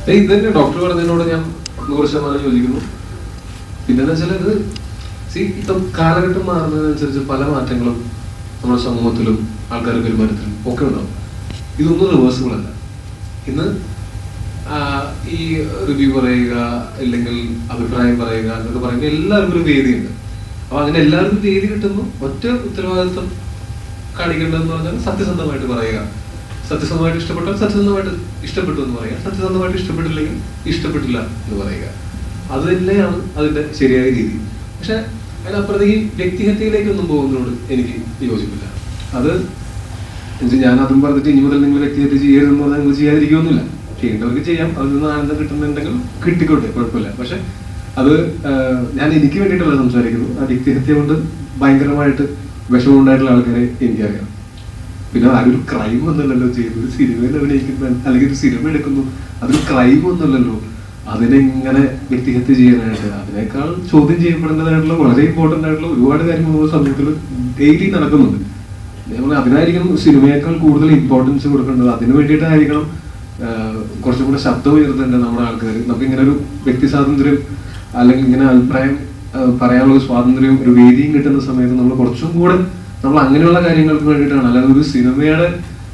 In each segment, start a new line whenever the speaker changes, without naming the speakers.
ഏയ് ഇത് തന്നെ ഡോക്ടർ പറഞ്ഞതിനോട് ഞാൻ നൂറ് ശതമാനം യോജിക്കുന്നു പിന്നെന്ന് വെച്ചാൽ ഇത് സി ഇപ്പം കാലഘട്ടം മാറുന്നതിനനുസരിച്ച് പല മാറ്റങ്ങളും നമ്മുടെ സമൂഹത്തിലും ആൾക്കാരുടെ പെരുമാറ്റത്തിലും ഒക്കെ ഉണ്ടാവും ഇതൊന്നും റിവേഴ്സിബിൾ അല്ല ഇന്ന് ആ, ഈ റിവ്യൂ പറയുക അല്ലെങ്കിൽ അഭിപ്രായം പറയുക എന്നൊക്കെ പറയുമ്പോൾ എല്ലാവർക്കും ഒരു വേദിയുണ്ട് അപ്പൊ അങ്ങനെ എല്ലാവർക്കും വേദി കിട്ടുന്നു ഒറ്റ ഉത്തരവാദിത്വം കാണിക്കേണ്ടതെന്ന് പറഞ്ഞാൽ സത്യസന്ധമായിട്ട് പറയുക സത്യസന്ധമായിട്ട് ഇഷ്ടപ്പെട്ടാൽ സത്യസന്ധമായിട്ട് ഇഷ്ടപ്പെട്ടു എന്ന് പറയുക സത്യസന്ധമായിട്ട് ഇഷ്ടപ്പെട്ടില്ലെങ്കിൽ ഇഷ്ടപ്പെട്ടില്ല എന്ന് പറയുക അത് തന്നെയാണ് അതിന്റെ ശരിയായ രീതി പക്ഷെ അതിനപ്പുറത്തേക്ക് വ്യക്തിഹത്യയിലേക്കൊന്നും പോകുന്നതിനോട് എനിക്ക് യോജിപ്പില്ല അത് എന്നുവെച്ചാൽ ഞാൻ അതും പറഞ്ഞിട്ട് ഇനി മുതൽ നിങ്ങൾ വ്യക്തിഹത്യ ചെയ്യരുതെന്ന് പറഞ്ഞാൽ നിങ്ങൾ ചെയ്യാതിരിക്കുന്നില്ല ചെയ്യേണ്ടവർക്ക് ചെയ്യാം അതിൽ നിന്ന് ആനന്ദം കിട്ടുന്നുണ്ടെങ്കിൽ കിട്ടിക്കോട്ടെ കുഴപ്പമില്ല പക്ഷെ അത് ആഹ്, ഞാൻ എനിക്ക് വേണ്ടിയിട്ടല്ല സംസാരിക്കുന്നു ആ വ്യക്തിഹത്യ കൊണ്ട് ഭയങ്കരമായിട്ട് വിഷമമുണ്ടായിട്ടുള്ള ആൾക്കാരെ എനിക്കറിയാം പിന്നെ അതൊരു ക്രൈം ഒന്നുമല്ലല്ലോ ചെയ്യുന്നത് ഒരു സിനിമയിൽ അഭിനയിക്കുന്ന അല്ലെങ്കിൽ ഒരു സിനിമ എടുക്കുന്നു അതൊരു ക്രൈം ഒന്നുമല്ലല്ലോ അതിനെങ്ങനെ വ്യക്തിഹത്യ ചെയ്യാനായിട്ട് അതിനേക്കാൾ ചോദ്യം ചെയ്യപ്പെടേണ്ടതായിട്ടുള്ള വളരെ ഇമ്പോർട്ടന്റ് ആയിട്ടുള്ള ഒരുപാട് കാര്യങ്ങൾ നമ്മുടെ സമൂഹത്തിൽ ഡെയിലി നടക്കുന്നുണ്ട് നമ്മൾ അതിനായിരിക്കണം സിനിമയേക്കാൾ കൂടുതൽ ഇമ്പോർട്ടൻസ് കൊടുക്കേണ്ടത് അതിനു വേണ്ടിയിട്ടായിരിക്കണം ആഹ്, കുറച്ചും കൂടെ ശബ്ദം ഉയർത്തേണ്ടത് നമ്മുടെ ആൾക്കാർ നമുക്ക് ഇങ്ങനെ ഒരു വ്യക്തി സ്വാതന്ത്ര്യം അല്ലെങ്കിൽ ഇങ്ങനെ അഭിപ്രായം ആഹ്, പറയാനുള്ള ഒരു സ്വാതന്ത്ര്യവും ഒരു വേദിയും കിട്ടുന്ന സമയത്ത് നമ്മൾ കുറച്ചും കൂടെ നമ്മൾ അങ്ങനെയുള്ള കാര്യങ്ങൾക്ക് വേണ്ടിയിട്ടാണ് അല്ലാതെ ഒരു സിനിമയുടെ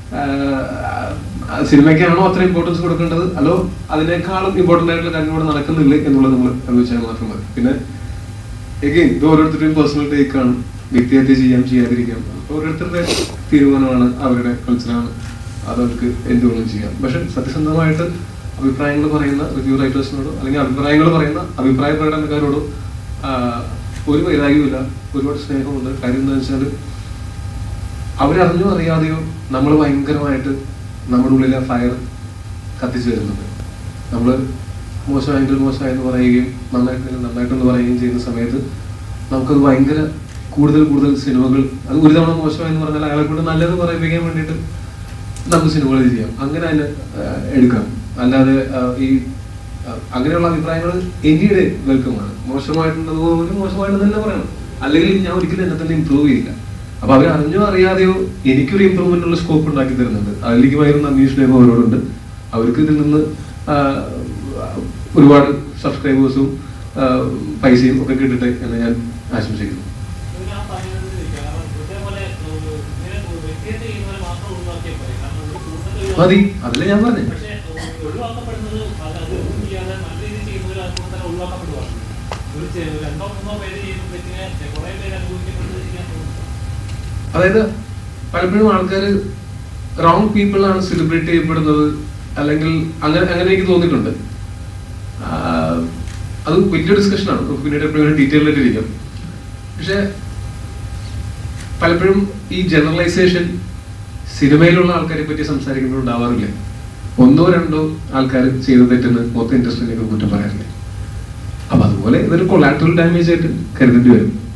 ആഹ്, സിനിമയ്ക്കാണോ അത്ര ഇമ്പോർട്ടൻസ് കൊടുക്കേണ്ടത് അതോ അതിനേക്കാളും ഇമ്പോർട്ടന്റ് ആയിട്ടുള്ള കാര്യങ്ങൾ ഇവിടെ നടക്കുന്നില്ലേ എന്നുള്ളത് നമ്മൾ ആലോചിച്ചാൽ മാത്രം മതി പിന്നെ എഗെയിൻ ഇത് ഓരോരുത്തരുടെയും പേഴ്സണൽ ടേക്ക് ആണ് വ്യക്തിഹത്യ ചെയ്യാം ചെയ്യാതിരിക്കാം അപ്പൊ ഓരോരുത്തരുടെ തീരുമാനമാണ് അവരുടെ കൾച്ചറാണ് അതവർക്ക് എന്തുകൊണ്ടും ചെയ്യാം പക്ഷെ സത്യസന്ധമായിട്ട് അഭിപ്രായങ്ങൾ പറയുന്ന റിവ്യൂ റൈറ്റേഴ്സിനോടോ അല്ലെങ്കിൽ അഭിപ്രായങ്ങൾ പറയുന്ന അഭിപ്രായ പ്രകടനക്കാരോടോ ആഹ്, ഒരു വൈരാഗ്യമില്ല ഒരുപാട് സ്നേഹമുണ്ട് കാര്യം എന്താ വെച്ചാൽ അവരറിഞ്ഞോ അറിയാതെയോ നമ്മൾ ഭയങ്കരമായിട്ട് നമ്മുടെ ഉള്ളിലെ ഫയർ കത്തിച്ചു വരുന്നുണ്ട് നമ്മൾ മോശമായെങ്കിൽ മോശമായെന്ന് പറയുകയും നന്നായിട്ടെങ്കിൽ നന്നായിട്ടെന്ന് പറയുകയും ചെയ്യുന്ന സമയത്ത് നമുക്കത് ഭയങ്കര കൂടുതൽ കൂടുതൽ സിനിമകൾ അത് ഒരു തവണ മോശമായെന്ന് പറഞ്ഞാൽ അയാളെ കൊണ്ട് നല്ലത് പറയിപ്പിക്കാൻ വേണ്ടിയിട്ട് നമുക്ക് സിനിമകൾ ചെയ്യാം അങ്ങനെ അതിനെ ആ, എടുക്കാം അല്ലാതെ ആ, ഈ ആ, അങ്ങനെയുള്ള അഭിപ്രായങ്ങൾ എനിയുടെ വെൽക്കമാണ് മോശമായിട്ടുണ്ടെന്ന് തോന്നുന്നു മോശമായിട്ട് തന്നെ പറയണം അല്ലെങ്കിൽ ഞാൻ ഒരിക്കലും എന്നെ തന്നെ ഇമ്പ്രൂവ് ചെയ്യില്ല അപ്പൊ അവർ അറിഞ്ഞോ അറിയാതെയോ എനിക്കൊരു ഇമ്പ്രൂവ്മെന്റ് ഉള്ള സ്കോപ്പ് ഉണ്ടാക്കി തരുന്നുണ്ട് അതിലേക്ക് ഭയങ്കര നന്ദി സ്നേഹം അവരോടുണ്ട് അവർക്ക് ഇതിൽ നിന്ന് ആ, ഒരുപാട് സബ്സ്ക്രൈബേഴ്സും പൈസയും ഒക്കെ കിട്ടട്ടെ എന്ന് ഞാൻ ആശംസിക്കുന്നു
ഇവര് ആ പറയുന്നത് ശരിയാണ്. കാരണം ഇതേപോലെ ഒരു ഇങ്ങനെ ഒരു വ്യക്തിഹത്യ ചെയ്യുന്നവരെ മാത്രം ഒഴിവാക്കിയാൽ പോരെ. കാരണം ഒരു കൂട്ടത്തിൽ
മതി അതല്ലേ ഞാൻ പറഞ്ഞത്
പക്ഷേ ഒ- ഒഴിവാക്കപ്പെടുന്നത് അത് അതൊന്നും ചെയ്യാതെ നല്ല രീതിയിൽ ചെയ്യുന്നവർ അതുകൊണ്ട് തന്നെ ഒഴിവാക്കപ്പെടുവാണ്. ഒരു ചെ- രണ്ടോ മൂന്നോ പേര് ചെയ്യുന്ന തെറ്റിനെ കുറെ പേര് അനുഭവിക്കപ്പെടുന്നത് ചെയ്യാൻ തോന്നുന്നു
അതായത് പലപ്പോഴും ആൾക്കാർ റോങ് പീപ്പിൾ ആണ് സെലിബ്രേറ്റ് ചെയ്യപ്പെടുന്നത് അല്ലെങ്കിൽ അങ്ങനെ അങ്ങനെ എനിക്ക് തോന്നിയിട്ടുണ്ട് ആഹ് അത് വലിയ ഡിസ്കഷനാണ് നമുക്ക് പിന്നീട് എപ്പോഴും ഡീറ്റെയിൽ ആയിട്ട് ഇരിക്കാം പക്ഷെ പലപ്പോഴും ഈ ജനറലൈസേഷൻ സിനിമയിലുള്ള ആൾക്കാരെ പറ്റി സംസാരിക്കുമ്പോൾ ഉണ്ടാവാറില്ല ഒന്നോ രണ്ടോ ആൾക്കാർ ചെയ്ത തെറ്റിന് മൊത്തം ഇൻഡസ്ട്രിയിലേക്ക് കുറ്റം പറയാറില്ല അപ്പൊ അതുപോലെ ഇതൊരു കൊളാറ്ററൽ ഡാമേജ് ആയിട്ട് കരുതേണ്ടി വരും